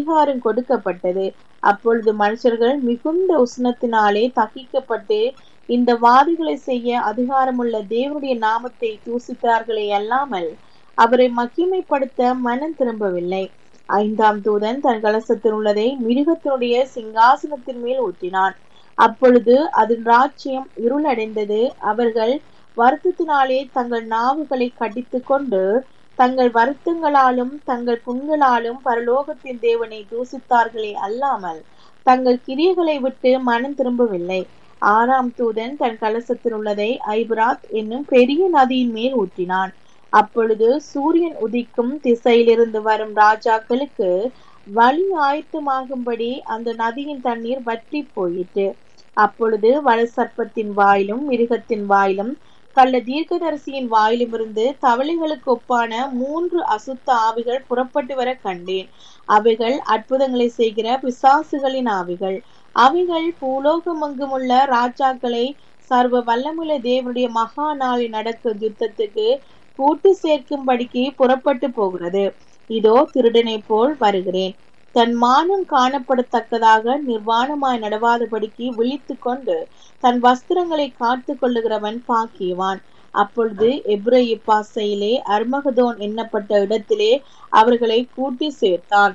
அதிகாரம் கொடுக்கப்பட்டது அப்பொழுது மனுஷர்கள் மிகுந்த உஷ்ணத்தினாலே தகிக்கப்பட்டு இந்த வாதிகளை செய்ய அதிகாரமுள்ள தேவனுடைய நாமத்தை தூசித்தார்களே அல்லாமல் அவரை மகிமைப்படுத்த மனம் திரும்பவில்லை ஐந்தாம் தூதன் தன் கலசத்தில் உள்ளதை மிருகத்தினுடைய சிங்காசனத்தின் மேல் ஊற்றினான் அப்பொழுது அதன் ராஜ்யம் இருளடைந்தது அவர்கள் வருத்தத்தினாலே தங்கள் நாவுகளை கடித்து கொண்டு தங்கள் வருத்தங்களாலும் தங்கள் புண்களாலும் பரலோகத்தின் தேவனை தூசித்தார்களே அல்லாமல் தங்கள் கிரியைகளை விட்டு மனம் திரும்பவில்லை ஆறாம் தூதன் தன் கலசத்தில் உள்ளதை ஐபராத் என்னும் பெரிய நதியின் மேல் ஊற்றினான் அப்பொழுது சூரியன் உதிக்கும் திசையிலிருந்து வரும் ராஜாக்களுக்கு வழி ஆயத்தமாகும்படி அந்த நதியின் தண்ணீர் வற்றி போயிற்று அப்பொழுது வலசர்ப்பத்தின் வாயிலும் மிருகத்தின் வாயிலும் கள்ள தீர்க்கதரிசியின் வாயிலுமிருந்து தவளைகளுக்கு ஒப்பான மூன்று அசுத்த ஆவிகள் புறப்பட்டு வர கண்டேன் அவைகள் அற்புதங்களை செய்கிற பிசாசுகளின் ஆவிகள் அவைகள் பூலோகமெங்கும் உள்ள ராஜாக்களை சர்வ வல்லமுள்ள தேவனுடைய மகா நாளில் நடக்கும் யுத்தத்துக்கு கூட்டு சேர்க்கும்படிக்கு புறப்பட்டு போகிறது இதோ திருடனை போல் வருகிறேன் தன் மானம் காணப்படத்தக்கதாக நிர்வாணமாய் நடவாதபடிக்கு விழித்து கொண்டு தன் வஸ்திரங்களை காத்து கொள்ளுகிறவன் பாக்கியவான் அப்பொழுது எப்ரேய பாசையிலே அர்மகதோன் எண்ணப்பட்ட இடத்திலே அவர்களை கூட்டி சேர்த்தான்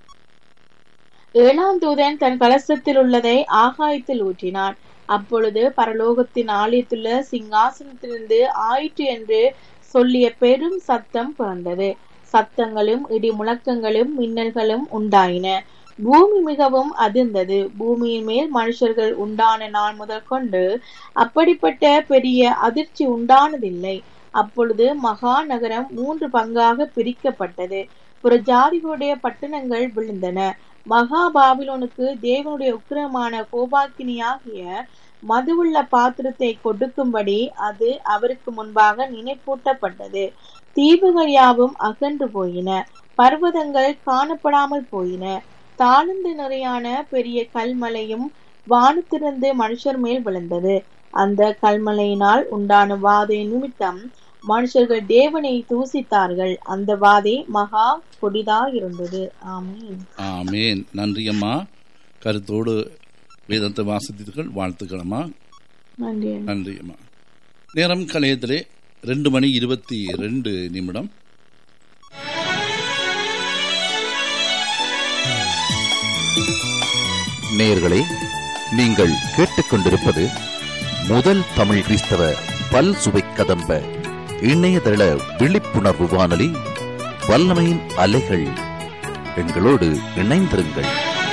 ஏழாம் தூதன் தன் கலசத்தில் உள்ளதை ஆகாயத்தில் ஊற்றினான் அப்பொழுது பரலோகத்தின் ஆலயத்துள்ள சிங்காசனத்திலிருந்து ஆயிற்று என்று சொல்லிய பெரும் சத்தம் பிறந்தது சத்தங்களும் இடி முழக்கங்களும் மின்னல்களும் உண்டாயின பூமி மிகவும் அதிர்ந்தது பூமியின் மேல் மனுஷர்கள் உண்டான நாள் முதல் கொண்டு அப்படிப்பட்ட பெரிய அதிர்ச்சி உண்டானதில்லை அப்பொழுது மகா நகரம் மூன்று பங்காக பிரிக்கப்பட்டது புறஜாதிகளுடைய பட்டணங்கள் விழுந்தன மகா பாபிலோனுக்கு தேவனுடைய உக்கிரமான கோபாக்கினியாகிய மதுவுள்ள பாத்திரத்தை கொடுக்கும்படி அது அவருக்கு முன்பாக நினைப்பூட்டப்பட்டது தீவுகள் யாவும் அகன்று போயின பர்வதங்கள் காணப்படாமல் போயின தாழ்ந்து நிறையான பெரிய கல்மலையும் வானத்திலிருந்து மனுஷர் மேல் விழுந்தது அந்த கல்மலையினால் உண்டான வாதை நிமித்தம் மனுஷர்கள் தேவனை தூசித்தார்கள் அந்த வாதை மகா கொடிதா இருந்தது ஆமீன் ஆமேன் நன்றி அம்மா கருத்தோடு வேதத்தை வாசித்தீர்கள் வாழ்த்துக்களம்மா நன்றி நன்றி அம்மா நேரம் கலையத்திலே ரெண்டு மணி இருபத்தி ரெண்டு நிமிடம் நேயர்களே நீங்கள் கேட்டுக்கொண்டிருப்பது முதல் தமிழ் கிறிஸ்தவ பல் சுவை கதம்ப இணையதள விழிப்புணர்வு வானொலி வல்லமையின் அலைகள் எங்களோடு இணைந்திருங்கள்